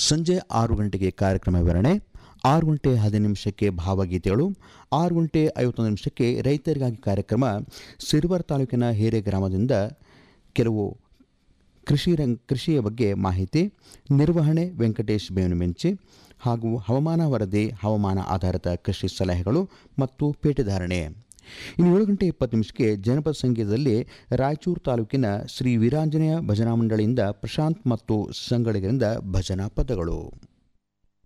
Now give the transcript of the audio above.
ಸಂಜೆ ಆರು ಗಂಟೆಗೆ ಕಾರ್ಯಕ್ರಮ ವಿವರಣೆ ಆರು ಗಂಟೆ ಹದಿನೈದು ನಿಮಿಷಕ್ಕೆ ಭಾವಗೀತೆಗಳು ಆರು ಗಂಟೆ ಐವತ್ತೊಂದು ನಿಮಿಷಕ್ಕೆ ರೈತರಿಗಾಗಿ ಕಾರ್ಯಕ್ರಮ ಸಿರುವರ್ ತಾಲೂಕಿನ ಹೇರೆ ಗ್ರಾಮದಿಂದ ಕೆಲವು ಕೃಷಿ ರಂಗ್ ಕೃಷಿಯ ಬಗ್ಗೆ ಮಾಹಿತಿ ನಿರ್ವಹಣೆ ವೆಂಕಟೇಶ್ ಬೇವನಮೆಂಚಿ ಹಾಗೂ ಹವಾಮಾನ ವರದಿ ಹವಾಮಾನ ಆಧಾರಿತ ಕೃಷಿ ಸಲಹೆಗಳು ಮತ್ತು ಪೇಟೆಧಾರಣೆ ಇನ್ನು ಏಳು ಗಂಟೆ ಇಪ್ಪತ್ತು ನಿಮಿಷಕ್ಕೆ ಜನಪದ ಸಂಗೀತದಲ್ಲಿ ರಾಯಚೂರು ತಾಲೂಕಿನ ಶ್ರೀ ವೀರಾಂಜನೇಯ ಭಜನಾ ಮಂಡಳಿಯಿಂದ ಪ್ರಶಾಂತ್ ಮತ್ತು ಸಂಗಳಿಗರಿಂದ ಭಜನಾ ಪದಗಳು